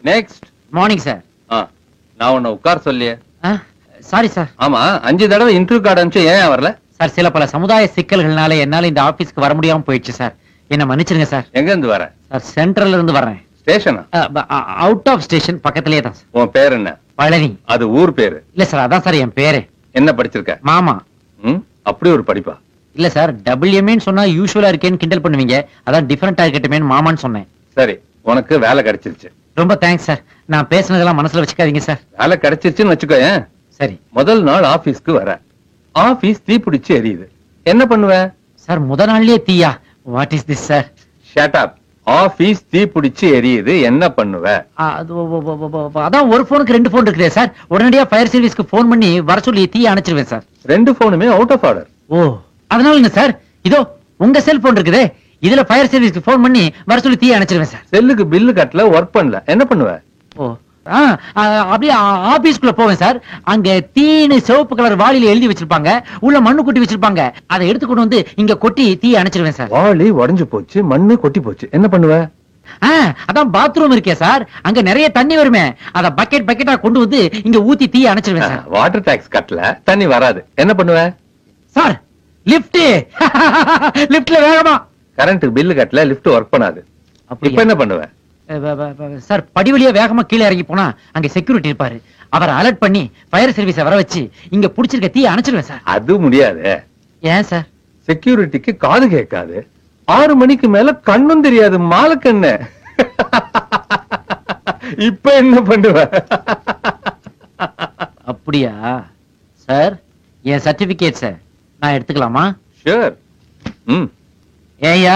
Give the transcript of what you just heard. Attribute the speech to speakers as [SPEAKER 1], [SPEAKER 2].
[SPEAKER 1] next
[SPEAKER 2] morning sir
[SPEAKER 1] ஆ நான் உன்னை உட்கார சொல்லியே
[SPEAKER 2] சாரி சார்
[SPEAKER 1] ஆமா அஞ்சு தடவை இன்டர்வியூ கார்டு அனுப்பிச்சு ஏன் வரல
[SPEAKER 2] சார் சில பல சமுதாய சிக்கல்கள்னால என்னால இந்த ஆபீஸ்க்கு வர முடியாம போயிடுச்சு சார் என்ன மன்னிச்சிருங்க சார்
[SPEAKER 1] எங்க இருந்து வர
[SPEAKER 2] சார் சென்ட்ரல்ல இருந்து வர்றேன்
[SPEAKER 1] ஸ்டேஷனா
[SPEAKER 2] அவுட் ஆஃப் ஸ்டேஷன் பக்கத்திலே தான் சார்
[SPEAKER 1] உன் பேர் என்ன
[SPEAKER 2] பழனி
[SPEAKER 1] அது ஊர் பேரு
[SPEAKER 2] இல்ல சார் அதான் சார் என் பேரு
[SPEAKER 1] என்ன படிச்சிருக்க
[SPEAKER 2] மாமா
[SPEAKER 1] ம் அப்படி ஒரு படிப்பா
[SPEAKER 2] இல்ல சார் டபிள்யூஎம்ஏன்னு சொன்னா யூஸ்வலா இருக்கேன்னு கிண்டல் பண்ணுவீங்க அதான் டிஃபரெண்டா இருக்கட்டுமேன்னு மாமான்னு சொன்னேன்
[SPEAKER 1] சரி உனக்கு வேலை கிடைச்சிருச்சு
[SPEAKER 2] ரொம்ப தேங்க்ஸ் சார் நான் பேசுனதெல்லாம் மனசுல வச்சுக்காதீங்க சார்
[SPEAKER 1] வேலை கிடைச்சிருச்சுன்னு வச்சுக்கோ ஏன்
[SPEAKER 2] சரி
[SPEAKER 1] முதல் நாள் ஆபீஸ்க்கு வர ஆபீஸ் தீப்பிடிச்சு எரியுது என்ன பண்ணுவ
[SPEAKER 2] சார் முத நாள்லயே தீயா what is this sir
[SPEAKER 1] shut up office தீப்பிடிச்சு எரியுது என்ன பண்ணுவ
[SPEAKER 2] அது ஒ- ஒ- ஒ- ஒ- ஒ- அதான் ஒரு போனுக்கு ரெண்டு போன் இருக்குதே சார் உடனடியா ஃபயர் சர்வீஸ்க்கு ஃபோன் பண்ணி வர சொல்லி தீய அணைச்சிருவேன் சார்
[SPEAKER 1] ரெண்டு போனுமே அவுட் ஆஃப் ஆர்டர்
[SPEAKER 2] ஓ அதனால என்ன சார் இதோ உங்க செல்போன் இருக்குதே இதுல ஃபயர் சர்வீஸ்க்கு ஃபோன் பண்ணி வர சொல்லி தீய அணைச்சிருவேன் சார்
[SPEAKER 1] செல்லுக்கு பில்லு கட்டல ஒர்க் பண்ணல என்ன பண்ணுவ
[SPEAKER 2] ஓ ஆ, ஆ, அப்படியே ஆ- ஆபீஸ்க்குள்ள போவேன் சார் அங்க தீனு சிவப்பு கலர் வாளியில எழுதி வச்சிருப்பாங்க உள்ள மண்ணு கொட்டி வச்சிருப்பாங்க அதை எடுத்து கொண்டு வந்து இங்க கொட்டி தீய அணைச்சிருவேன் சார்
[SPEAKER 1] வாளி உடைஞ்சு போச்சு மண்ணு கொட்டி போச்சு என்ன பண்ணுவ
[SPEAKER 2] ஆ, அதான் பாத்ரூம் இருக்கே சார் அங்க நிறைய தண்ணி வருமே அத பக்கெட் பக்கெட்டா கொண்டு வந்து இங்க ஊத்தி தீய அணைச்சிருவேன் சார்
[SPEAKER 1] வாட்டர் டாக்ஸ் கட்டல தண்ணி வராது என்ன பண்ணுவ
[SPEAKER 2] சார் லிப்ட் லிப்ட்ல வேகமா
[SPEAKER 1] கரண்ட் பில்லு கட்டல லிஃப்ட் ஒர்க் பண்ணாது இப்ப என்ன பண்ணுவ
[SPEAKER 2] அஹ் வ- வ- வ- சார் படி வழியா வேகமா கீழே இறங்கி போனா அங்க செக்யூரிட்டி இருப்பாரு அவரை அலர்ட் பண்ணி ஃபயர் சர்வீஸ வர வச்சு இங்க புடிச்சிருக்க தீ அணைச்சிருவேன் சார்
[SPEAKER 1] அது முடியாது
[SPEAKER 2] ஏன் சார்
[SPEAKER 1] செக்யூரிட்டிக்கு காது கேட்காது ஆறு மணிக்கு மேல கண்ணும் தெரியாது மாலக்கண்ணு இப்ப என்ன பண்ணுவ
[SPEAKER 2] அப்படியா சார் என் சர்டிபிகேட் சார் நான் எடுத்துக்கலாமா
[SPEAKER 1] ஷூர் ம்
[SPEAKER 2] ஏயா